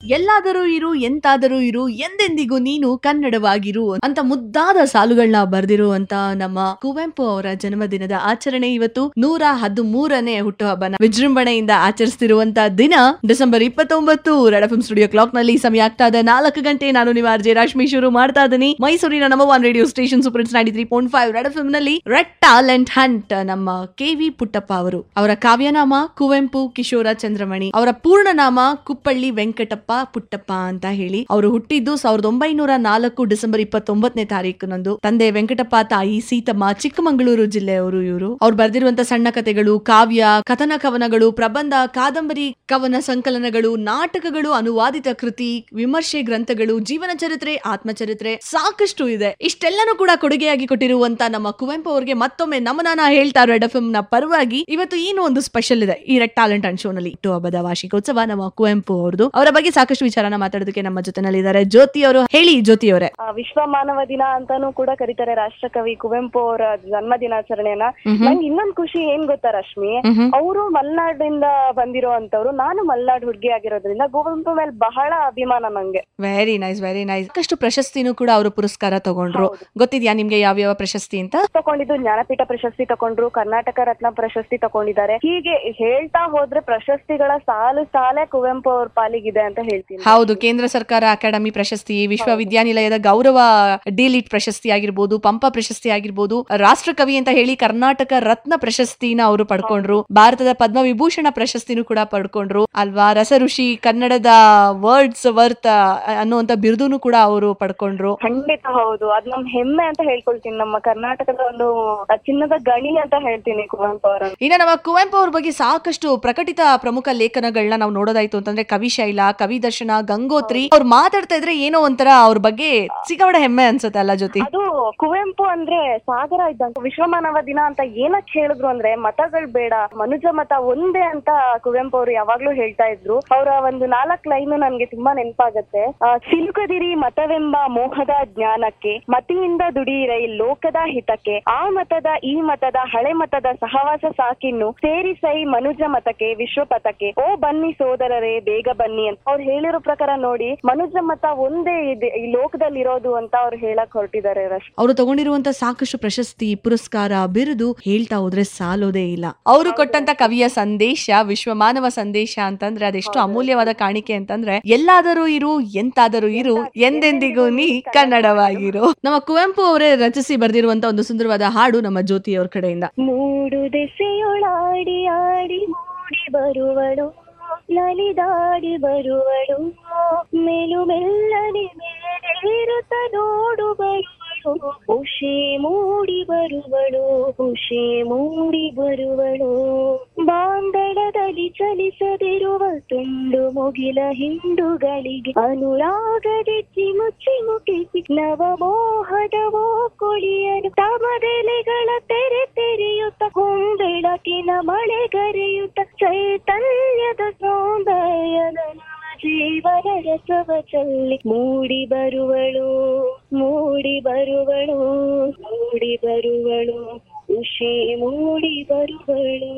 ಎಲ್ಲಾದರೂ ಇರು ಎಂತಾದರೂ ಇರು ಎಂದೆಂದಿಗೂ ನೀನು ಕನ್ನಡವಾಗಿರು ಅಂತ ಮುದ್ದಾದ ಸಾಲುಗಳನ್ನ ಬರೆದಿರುವಂತ ನಮ್ಮ ಕುವೆಂಪು ಅವರ ಜನ್ಮದಿನದ ಆಚರಣೆ ಇವತ್ತು ನೂರ ಹದಿಮೂರನೇ ಹುಟ್ಟುಹಬ್ಬನ ವಿಜೃಂಭಣೆಯಿಂದ ಆಚರಿಸ್ತಿರುವಂತ ದಿನ ಡಿಸೆಂಬರ್ ಇಪ್ಪತ್ತೊಂಬತ್ತು ರೆಡ್ ಎಫ್ ಸ್ಟುಡಿಯೋ ಕ್ಲಾಕ್ ನಲ್ಲಿ ಸಮಯ ಆಗ್ತಾ ಇದೆ ನಾಲ್ಕು ಗಂಟೆ ನಾನು ನಿಮ್ಮ ಆರ್ಜೆ ರಶ್ಮಿ ಶುರು ಮಾಡ್ತಾ ಇದ್ದೀನಿ ಮೈಸೂರಿನ number one radio station super ninety three point five red F ನಲ್ಲಿ ರೆಡ್ ಟ್ಯಾಲೆಂಟ್ ಹಂಟ್ ನಮ್ಮ ಕೆ ವಿ ಪುಟ್ಟಪ್ಪ ಅವರು ಅವರ ಕಾವ್ಯನಾಮ ಕುವೆಂಪು ಕಿಶೋರ ಚಂದ್ರಮಣಿ ಅವರ ಪೂರ್ಣ ನಾಮ ಕುಪ್ಪಳ್ಳಿ ವೆಂಕಟಪ್ಪ ಪುಟ್ಟಪ್ಪ ಅಂತ ಹೇಳಿ ಅವರು ಹುಟ್ಟಿದ್ದು ಸಾವಿರದ ಒಂಬೈನೂರ ನಾಲ್ಕು ಡಿಸೆಂಬರ್ ಇಪ್ಪತ್ತೊಂಬತ್ತನೇ ತಾರೀಕಿನಂದು ತಂದೆ ವೆಂಕಟಪ್ಪ ತಾಯಿ ಸೀತಮ್ಮ ಚಿಕ್ಕಮಗಳೂರು ಜಿಲ್ಲೆಯವರು ಇವರು ಅವ್ರು ಬರೆದಿರುವಂತ ಸಣ್ಣ ಕಥೆಗಳು ಕಾವ್ಯ ಕಥನ ಕವನಗಳು ಪ್ರಬಂಧ ಕಾದಂಬರಿ ಕವನ ಸಂಕಲನಗಳು ನಾಟಕಗಳು ಅನುವಾದಿತ ಕೃತಿ ವಿಮರ್ಶೆ ಗ್ರಂಥಗಳು ಜೀವನ ಚರಿತ್ರೆ ಆತ್ಮಚರಿತ್ರೆ ಸಾಕಷ್ಟು ಇದೆ ಇಷ್ಟೆಲ್ಲನೂ ಕೂಡ ಕೊಡುಗೆಯಾಗಿ ಕೊಟ್ಟಿರುವಂತ ನಮ್ಮ ಕುವೆಂಪು ಅವರಿಗೆ ಮತ್ತೊಮ್ಮೆ ನಮನಾನ ಹೇಳ್ತಾ ರೆಡ್ ಎಫ್ ನ ಪರವಾಗಿ ಇವತ್ತು ಏನು ಒಂದು ಸ್ಪೆಷಲ್ ಇದೆ ಈ ರೆಡ್ ಟ್ಯಾಲೆಂಟ್ ಅಂಡ್ ಶೋ ನಲ್ಲಿ ಇಟ್ಟು ಹಬ್ಬದ ವಾರ್ಷಿಕೋತ್ಸವ ನಮ್ಮ ಕುವೆಂಪು ಅವ್ರದ್ದು ಅವರ ಬಗ್ಗೆ ಸಾಕಷ್ಟು ವಿಚಾರನ ಮಾತಾಡೋದಕ್ಕೆ ನಮ್ಮ ಜೊತೆನಲ್ಲಿದ್ದಾರೆ ಜ್ಯೋತಿ ಅವರು ಹೇಳಿ ಜ್ಯೋತಿ ಅವರೇ ಆ, ವಿಶ್ವ ಮಾನವ ದಿನ ಅಂತಾನೂ ಕೂಡ ಕರೀತಾರೆ ರಾಷ್ಟ್ರಕವಿ ಕುವೆಂಪು ಅವರ ಜನ್ಮ ದಿನಾಚರಣೆಯನ್ನ ಮ್ಹೂ. ನಂಗೆ ಇನ್ನೊಂದ್ ಖುಷಿ ಏನ್ ಗೊತ್ತಾ ರಶ್ಮಿ ಮ್ಹೂ. ಅವರು ಮಲ್ನಾಡಿಂದ ಬಂದಿರೋ ಅಂತವ್ರು ನಾನು ಮಲ್ನಾಡ್ ಹುಡುಗಿ ಆಗಿರೋದ್ರಿಂದ ಕುವೆಂಪು ಮೇಲೆ ಬಹಳ ಅಭಿಮಾನ ನಂಗೆ ವೆರಿ ನೈಸ್ ವೆರಿ ನೈಸ್ ಸಾಕಷ್ಟು ಪ್ರಶಸ್ತಿನೂ ಕೂಡ ಅವರು ಪುರಸ್ಕಾರ ತಗೊಂಡ್ರು ಹೌದು. ಗೊತ್ತಿದ್ಯಾ ನಿಮ್ಗೆ ಯಾವ್ಯಾವ ಪ್ರಶಸ್ತಿ ಅಂತ ತಗೊಂಡಿದ್ದು ಜ್ಞಾನಪೀಠ ಪ್ರಶಸ್ತಿ ತಗೊಂಡ್ರು ಕರ್ನಾಟಕ ರತ್ನ ಪ್ರಶಸ್ತಿ ತಗೊಂಡಿದ್ದಾರೆ ಹೀಗೆ ಹೇಳ್ತಾ ಹೋದ್ರೆ ಪ್ರಶಸ್ತಿಗಳ ಸಾಲು ಸಾಲೆ ಕುವೆಂಪು ಅವ್ರ ಪಾಲಿಗಿದೆ ಅಂತ ಹೇಳ್ತೀನಿ ಹೌದು ಕೇಂದ್ರ ಸರ್ಕಾರ ಅಕಾಡೆಮಿ ಪ್ರಶಸ್ತಿ ವಿಶ್ವವಿದ್ಯಾನಿಲಯದ ಗೌರವ ಡಿಲಿಟ್ ಪ್ರಶಸ್ತಿ ಆಗಿರ್ಬೋದು ಪಂಪ ಪ್ರಶಸ್ತಿ ಆಗಿರ್ಬೋದು ರಾಷ್ಟ್ರಕವಿ ಅಂತ ಹೇಳಿ ಕರ್ನಾಟಕ ರತ್ನ ಪ್ರಶಸ್ತಿನ ಅವರು ಪಡ್ಕೊಂಡ್ರು ಭಾರತದ ಪದ್ಮವಿಭೂಷಣ ಪ್ರಶಸ್ತಿನೂ ಕೂಡ ಪಡ್ಕೊಂಡ್ರು ಅಲ್ವಾ ರಸಋಷಿ ಕನ್ನಡದ ವರ್ಡ್ಸ್ ವರ್ತ್ ಅನ್ನುವಂತ ಬಿರುದುನು ಕೂಡ ಅವರು ಪಡ್ಕೊಂಡ್ರು ಖಂಡಿತ ಹೌದು ಅದ್ ನಮ್ ಹೆಮ್ಮೆ ಅಂತ ಹೇಳ್ಕೊಳ್ತೀನಿ ನಮ್ಮ ಕರ್ನಾಟಕದ ಒಂದು ಚಿನ್ನದ ಗಣಿ ಅಂತ ಹೇಳ್ತೀನಿ ಕುವೆಂಪು ಅವರನ್ನು ಇನ್ನ ನಮ್ಮ ಕುವೆಂಪು ಅವ್ರ ಬಗ್ಗೆ ಸಾಕಷ್ಟು ಪ್ರಕಟಿತ ಪ್ರಮುಖ ಲೇಖನಗಳನ್ನ ನಾವು ನೋಡೋದಾಯ್ತು ಅಂತಂದ್ರೆ ಕವಿಶೈಲ ಕವಿ ದರ್ಶನ ಗಂಗೋತ್ರಿ ಅವ್ರು ಮಾತಾಡ್ತಾ ಇದ್ರೆ ಏನೋ ಒಂಥರ ಅವ್ರ ಬಗ್ಗೆ ಸಿಕ್ಕಾಪಟ್ಟೆ ಹೆಮ್ಮೆ ಅನ್ಸುತ್ತೆ ಅಲ್ಲ ಜೊತೆ ಅದು ಕುವೆಂಪು ಅಂದ್ರೆ ಸಾಗರ ಇದ್ದಂತ ವಿಶ್ವಮಾನವ ದಿನ ಅಂತ ಏನಕ್ ಹೇಳಿದ್ರು ಅಂದ್ರೆ ಮತಗಳು ಬೇಡ ಮನುಜ ಮತ ಒಂದೇ ಅಂತ ಕುವೆಂಪು ಅವರು ಯಾವಾಗ್ಲೂ ಹೇಳ್ತಾ ಇದ್ರು ಅವರ ಒಂದು ನಾಲ್ಕ್ ಲೈನ್ ನನ್ಗೆ ತುಂಬಾ ನೆನಪಾಗತ್ತೆ ಆ, ಸಿಲುಕದಿರಿ ಮತವೆಂಬ ಮೋಹದ ಜ್ಞಾನಕ್ಕೆ ಮತಿಯಿಂದ ದುಡಿಯಿರೈ ಲೋಕದ ಹಿತಕ್ಕೆ ಆ ಮತದ ಈ ಮತದ ಹಳೆ ಮತದ ಸಹವಾಸ ಸಾಕಿನ್ನು ಸೇರಿಸೈ ಮನುಜ ಮತಕ್ಕೆ ವಿಶ್ವಪಥಕ್ಕೆ ಓ ಬನ್ನಿ ಸೋದರರೇ ಬೇಗ ಬನ್ನಿ ಅಂತ ಅವ್ರು ಹೇಳಿರೋ ಪ್ರಕಾರ ನೋಡಿ ಮನುಜ ಮತ ಒಂದೇ ಇದೆ ಈ ಲೋಕದಲ್ಲಿ ಇರೋದು ಅಂತ ಅವ್ರು ಹೇಳಕ್ ಹೊರಟಿದ್ದಾರೆ ರಶ್ ಅವರು ತಗೊಂಡಿರುವಂತ ಸಾಕಷ್ಟು ಪ್ರಶಸ್ತಿ ಪುರಸ್ಕಾರ ಬಿರುದು ಹೇಳ್ತಾ ಹೋದ್ರೆ ಸಾಲೋದೇ ಇಲ್ಲ ಅವರು ಕೊಟ್ಟಂತ ಕವಿಯ ಸಂದೇಶ ವಿಶ್ವ ಮಾನವ ಸಂದೇಶ ಅಂತಂದ್ರೆ ಅದೆಷ್ಟು ಅಮೂಲ್ಯವಾದ ಕಾಣಿಕೆ ಅಂತಂದ್ರೆ ಎಲ್ಲಾದರೂ ಇರು ಎಂತಾದರೂ ಇರು ಎಂದೆಂದಿಗೂ ನೀ ಕನ್ನಡವಾಗಿರು ನಮ್ಮ ಕುವೆಂಪು ಅವರೇ ರಚಿಸಿ ಬರೆದಿರುವಂತ ಒಂದು ಸುಂದರವಾದ ಹಾಡು ನಮ್ಮ ಜ್ಯೋತಿ ಅವ್ರ ಕಡೆಯಿಂದ ಮೂಡು ದೆಸೆಯೊಳಾಡಿ ಆಡಿ ಮೂಡಿ ಬರುವಳು ನಲಿದಾಡಿ ಬರುವಳು ಮೇಲು ಮೆಲ್ಲನೆ ಮೇಲೇರುತ್ತ ನೋಡು ಬರುವಳು ಖುಷಿ ಮೂಡಿ ಬರುವಳು ಖುಷಿ ಮೂಡಿ ಬರುವಳು ಬಾಂದಳದಲ್ಲಿ ಚಲಿಸದಿರುವ ತುಂಡು ಮುಗಿಲ ಹಿಂಡುಗಳಿಗೆ ಅನುರಾಗದೆಚ್ಚಿ ಮುಚ್ಚಿ ಮುಟ್ಟಿಸಿ ನವಮೋಹದ ಕೊಳಿಯನು ತಮದೆಲೆಗಳ ತೆರೆ ತೆರೆಯುತ್ತ ಹೊಂಬೆಳಕಿನ ಮಳೆಗರೆಯುತ್ತ ಚೈತನ್ಯದ ಸೌಂದರ್ಯದ ನವ ಜೀವನ ರಸವ ಚಲ್ಲಿ ಮೂಡಿ ಬರುವಳು ಮೂಡಿ ಬರುವಳು ಮೂಡಿ ಬರುವಳು ಖುಷಿ ಮೂಡಿ ಬರುವಳು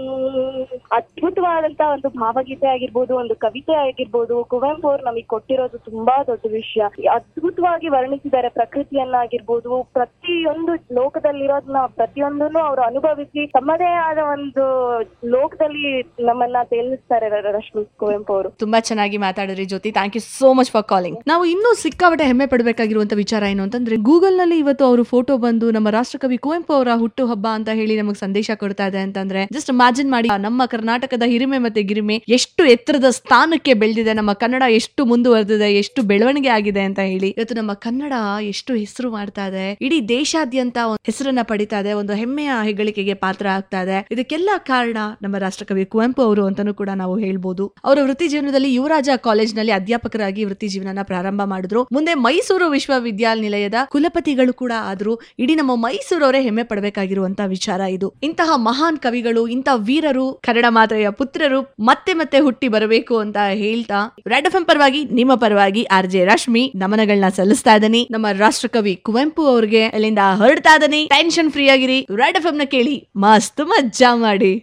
ಅದ್ಭುತವಾದಂತ ಒಂದು ಭಾವಗೀತೆ ಆಗಿರ್ಬೋದು ಒಂದು ಕವಿತೆ ಆಗಿರ್ಬೋದು ಕುವೆಂಪು ಅವ್ರು ನಮಗೆ ಕೊಟ್ಟಿರೋದು ತುಂಬಾ ದೊಡ್ಡ ವಿಷಯ ಅದ್ಭುತವಾಗಿ ವರ್ಣಿಸಿದ್ದಾರೆ ಪ್ರಕೃತಿಯನ್ನಾಗಿರ್ಬೋದು ಪ್ರತಿಯೊಂದು ಲೋಕದಲ್ಲಿರೋದನ್ನ ಪ್ರತಿಯೊಂದನ್ನು ಅವರು ಅನುಭವಿಸಿ ತಮ್ಮದೇ ಆದ ಒಂದು ಲೋಕದಲ್ಲಿ ನಮ್ಮನ್ನ ತೇಲಿಸ್ತಾರೆ ರ- ರಶ್ಮಿ ಕುವೆಂಪು ಅವರು ತುಂಬಾ ಚೆನ್ನಾಗಿ ಮಾತಾಡಿದ್ರಿ Jyothi thank you so much for calling ನಾವು ಇನ್ನೂ ಸಿಕ್ಕಾಪಟ್ಟೆ ಹೆಮ್ಮೆ ಪಡಬೇಕಾಗಿರುವಂತ ವಿಚಾರ ಏನು ಅಂತಂದ್ರೆ ಗೂಗಲ್ ನಲ್ಲಿ ಇವತ್ತು ಅವರು ಫೋಟೋ ಬಂದು ನಮ್ಮ ರಾಷ್ಟ್ರಕವಿ ಕುವೆಂಪು ಅವರ ಹುಟ್ಟು ಹಬ್ಬ ಅಂತ ಹೇಳಿ ನಮಗೆ ಸಂದೇಶ ಕೊಡ್ತಾ ಇದೆ ಅಂತಂದ್ರೆ ಜಸ್ಟ್ ಇಮ್ಯಾಜಿನ್ ಮಾಡಿ ನಮ್ಮ ಕರ್ನಾಟಕದ ಹಿರಿಮೆ ಮತ್ತೆ ಗಿರಿಮೆ ಎಷ್ಟು ಎತ್ತರದ ಸ್ಥಾನಕ್ಕೆ ಬೆಳೆದಿದೆ ನಮ್ಮ ಕನ್ನಡ ಎಷ್ಟು ಮುಂದುವರೆದಿದೆ ಎಷ್ಟು ಬೆಳವಣಿಗೆ ಆಗಿದೆ ಅಂತ ಹೇಳಿ ಇವತ್ತು ನಮ್ಮ ಕನ್ನಡ ಎಷ್ಟು ಹೆಸರು ಮಾಡ್ತಾ ಇದೆ ಇಡೀ ದೇಶಾದ್ಯಂತ ಒಂದ್ ಹೆಸರನ್ನ ಪಡಿತಾ ಇದೆ ಒಂದು ಹೆಮ್ಮೆಯ ಹೆಗ್ಗಳಿಕೆಗೆ ಪಾತ್ರ ಆಗ್ತಾ ಇದೆ ಇದಕ್ಕೆಲ್ಲ ಕಾರಣ ನಮ್ಮ ರಾಷ್ಟ್ರಕವಿ ಕುವೆಂಪು ಅವರು ಅಂತಾನೂ ಕೂಡ ನಾವು ಹೇಳ್ಬೋದು ಅವರ ವೃತ್ತಿ ಜೀವನದಲ್ಲಿ ಯುವರಾಜ ಕಾಲೇಜ್ ನಲ್ಲಿ ಅಧ್ಯಾಪಕರಾಗಿ ವೃತ್ತಿ ಜೀವನನ ಪ್ರಾರಂಭ ಮಾಡಿದ್ರು ಮುಂದೆ ಮೈಸೂರು ವಿಶ್ವವಿದ್ಯಾನಿಲಯದ ಕುಲಪತಿಗಳು ಕೂಡ ಆದ್ರು ಇಡೀ ನಮ್ಮ ಮೈಸೂರವರೇ ಹೆಮ್ಮೆ ಪಡಬೇಕಾಗಿರುವಂತ ವಿಚಾರ ಇದು ಇಂತಹ ಮಹಾನ್ ಕವಿಗಳು ಇಂತಹ ವೀರರು ಕನ್ನಡ ಮಾತೆಯ ಪುತ್ರರು ಮತ್ತೆ ಮತ್ತೆ ಹುಟ್ಟಿ ಬರಬೇಕು ಅಂತ ಹೇಳ್ತಾ ರೆಡ್ ಎಫ್ ಪರವಾಗಿ ನಿಮ್ಮ ಪರವಾಗಿ ಆರ್ ಜೆ ರಶ್ಮಿ ನಮನಗಳನ್ನ ಸಲ್ಲಿಸ್ತಾ ಇದ್ದೀನಿ ನಮ್ಮ ರಾಷ್ಟ್ರಕವಿ ಕುವೆಂಪು ಅವ್ರಿಗೆ ಅಲ್ಲಿಂದ ಹೊರಡ್ತಾ ಇದ್ದೀನಿ ಟೆನ್ಷನ್ ಫ್ರೀ ಆಗಿರಿ ರೆಡ್ ಎಫ್ ನ ಕೇಳಿ ಮಸ್ತ್ ಮಜ್ಜಾ ಮಾಡಿ